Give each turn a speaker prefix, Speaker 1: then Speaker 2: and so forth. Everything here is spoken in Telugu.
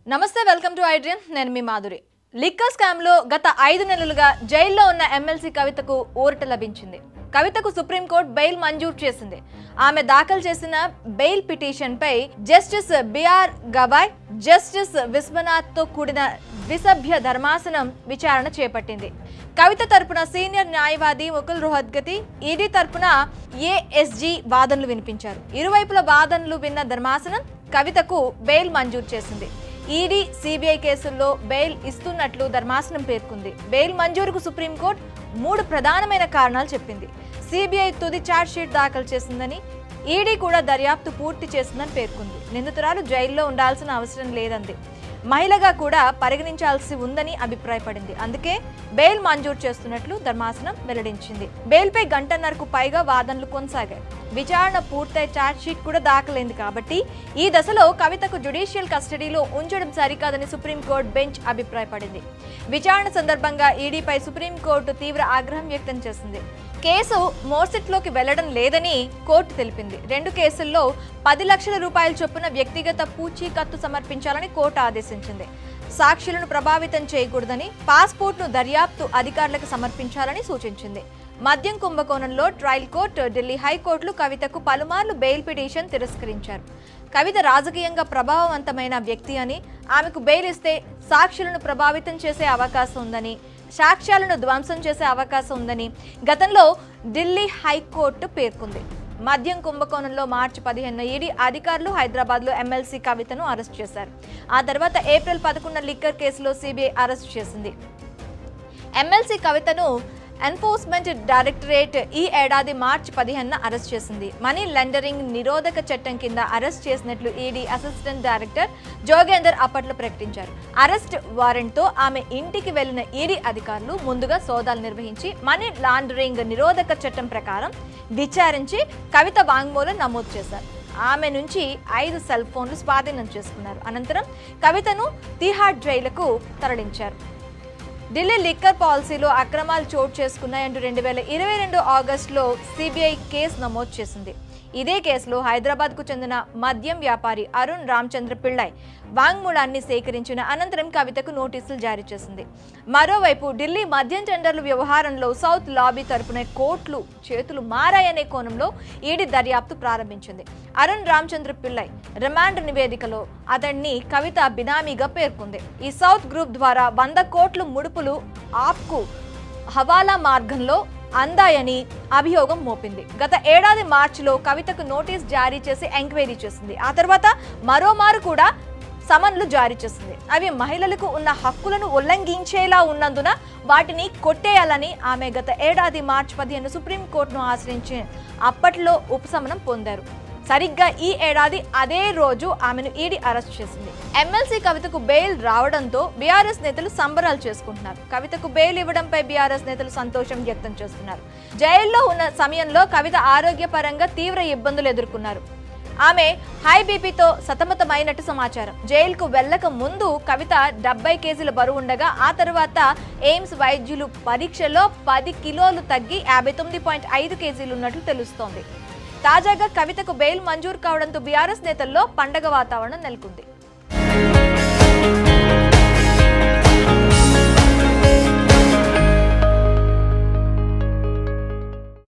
Speaker 1: నమస్తే వెల్కమ్ టు ఐడ్రియన్ నేను మీ మాధురి లిక్కర్ స్కామ్ లో గత ఐదు నెలలుగా జైల్లో ఉన్న ఎమ్మెల్సీ కవితకు ఊరట లభించింది కవితకు సుప్రీంకోర్టు బెయిల్ మంజూరు చేసింది ఆమె దాఖలు చేసిన బెయిల్ పిటిషన్ పై justice BR Gavai justice Vishwanath తో కూడిన ద్విసభ్య ధర్మాసనం విచారణ చేపట్టింది కవిత తరపున సీనియర్ న్యాయవాది ముకుల్ రోహత్గతి ఈడీ తరపున ఏఎస్జీ వాదనలు వినిపించారు ఇరువైపుల వాదనలు విన్న ధర్మాసనం కవితకు బెయిల్ మంజూరు చేసింది ఈడీ సిబిఐ కేసుల్లో బెయిల్ ఇస్తున్నట్లు ధర్మాసనం పేర్కొంది బెయిల్ మంజూరుకు సుప్రీంకోర్టు మూడు ప్రధానమైన కారణాలు చెప్పింది సిబిఐ తుది ఛార్జ్ షీట్ దాఖలు చేసిందని ఈడీ కూడా దర్యాప్తు పూర్తి చేసిందని పేర్కొంది నిందితురాలు జైల్లో ఉండాల్సిన అవసరం లేదంది మహిళగా కూడా పరిగణించాల్సి ఉందని అభిప్రాయపడింది అందుకే బెయిల్ మంజూరు చేస్తున్నట్లు ధర్మాసనం వెల్లడించింది బెయిల్పై గంటన్నరకు పైగా వాదనలు కొనసాగాయి విచారణ పూర్తయి ఛార్జ్ షీట్ కూడా దాఖలైంది కాబట్టి ఈ దశలో కవితకు జ్యుడిషియల్ కస్టడీలో ఉంచడం సరికాదని సుప్రీంకోర్టు బెంచ్ అభిప్రాయపడింది విచారణ సందర్భంగా ఈడీపై సుప్రీంకోర్టు తీవ్ర ఆగ్రహం వ్యక్తం చేసింది కేసు మోర్సిట్లోకి వెళ్లడం లేదని కోర్టు తెలిపింది రెండు కేసుల్లో పది లక్షల రూపాయల చొప్పున వ్యక్తిగత పూచీకత్తు సమర్పించాలని కోర్టు ఆదేశించింది సాక్షులను ప్రభావితం చేయకూడదని పాస్పోర్ట్ను దర్యాప్తు అధికారులకు సమర్పించాలని సూచించింది మద్యం కుంభకోణంలో ట్రయల్ కోర్టు ఢిల్లీ హైకోర్టులు కవితకు పలుమార్లు బెయిల్ పిటిషన్ తిరస్కరించారు కవిత రాజకీయంగా ప్రభావవంతమైన వ్యక్తి అని ఆమెకు బెయిల్ ఇస్తే సాక్షులను ప్రభావితం చేసే అవకాశం ఉందని సాక్ష్యాలను ధ్వంసం చేసే అవకాశం ఉందని గతంలో ఢిల్లీ హైకోర్టు పేర్కొంది మద్యం కుంభకోణంలో మార్చి పదిహేను ఈడీ అధికారులు హైదరాబాద్లో ఎమ్మెల్సీ కవితను అరెస్ట్ చేశారు ఆ తర్వాత ఏప్రిల్ పదకొండున లిక్కర్ కేసులో సిబిఐ అరెస్ట్ చేసింది ఎమ్మెల్సీ కవితను ఎన్ఫోర్స్మెంట్ డైరెక్టరేట్ ఈ ఏడాది మార్చి పదిహేనున అరెస్ట్ చేసింది మనీ లాండరింగ్ నిరోధక చట్టం కింద అరెస్ట్ చేసినట్లు ఈడీ అసిస్టెంట్ డైరెక్టర్ జోగేందర్ అప్పట్లో ప్రకటించారు అరెస్ట్ వారెంట్తో ఆమె ఇంటికి వెళ్లిన ఈడీ అధికారులు ముందుగా సోదాలు నిర్వహించి మనీ లాండరింగ్ నిరోధక చట్టం ప్రకారం విచారించి కవిత వాంగ్మూలం నమోదు చేశారు ఆమె నుంచి ఐదు సెల్ ఫోన్లు స్వాధీనం చేసుకున్నారు అనంతరం కవితను తిహాడ్ జైలుకు తరలించారు ఢిల్లీ లిక్కర్ పాలసీలో అక్రమాలు చోటు చేసుకున్నాయంటూ రెండు వేల ఇరవై రెండు ఆగస్టులో సిబిఐ కేసు నమోదు చేసింది ఇదే కేసులో హైదరాబాద్కు చెందిన మద్యం వ్యాపారి అరుణ్ రామచంద్ర పిళ్ళై వాంగ్మూలాన్ని సేకరించిన అనంతరం కవితకు నోటీసులు జారీ చేసింది మరోవైపు ఢిల్లీ మద్యం టెండర్ల వ్యవహారంలో సౌత్ లాబీ తరపున కోర్టులు చేతులు మారాయనే కోణంలో ఈడీ దర్యాప్తు ప్రారంభించింది అరుణ్ రామచంద్ర పిళ్ళై రిమాండ్ నివేదికలో అతన్ని కవిత బినామీగా పేర్కొంది ఈ సౌత్ గ్రూప్ ద్వారా వంద కోట్ల ముడుపులు ఆప్కు హవాలా మార్గంలో అందాయని అభియోగం మోపింది గత ఏడాది మార్చిలో కవితకు నోటీస్ జారీ చేసి ఎంక్వైరీ చేసింది ఆ తర్వాత మరోమారు కూడా సమన్లు జారీ చేసింది అవి మహిళలకు ఉన్న హక్కులను ఉల్లంఘించేలా ఉన్నందున వాటిని కొట్టేయాలని ఆమె గత ఏడాది మార్చి పదిహేను సుప్రీంకోర్టును ఆశ్రయించి అప్పట్లో ఉపశమనం పొందారు సరిగ్గా ఈ ఏడాది అదే రోజు ఆమెను ఈడీ అరెస్ట్ చేసింది ఎమ్మెల్సీ కవితకు బెయిల్ రావడంతో బీఆర్ఎస్ నేతలు సంబరాలు చేసుకుంటున్నారు కవితకు బెయిల్ ఇవ్వడంపై బీఆర్ఎస్ నేతలు సంతోషం వ్యక్తం చేస్తున్నారు జైల్లో ఉన్న సమయంలో కవిత ఆరోగ్యపరంగా తీవ్ర ఇబ్బందులు ఎదుర్కొన్నారు ఆమె హై బీపీతో సతమతమైనట్టు సమాచారం జైలుకు వెళ్ళక ముందు కవిత డెబ్బై కేజీల బరువు ఉండగా ఆ తర్వాత ఎయిమ్స్ వైద్యులు పరీక్షలో పది కిలోలు తగ్గి యాభై తొమ్మిది పాయింట్ ఐదు కేజీలు ఉన్నట్లు తెలుస్తోంది తాజాగా కవితకు బెయిల్ మంజూరు కావడంతో బీఆర్ఎస్ నేతల్లో పండగ వాతావరణం నెలకొంది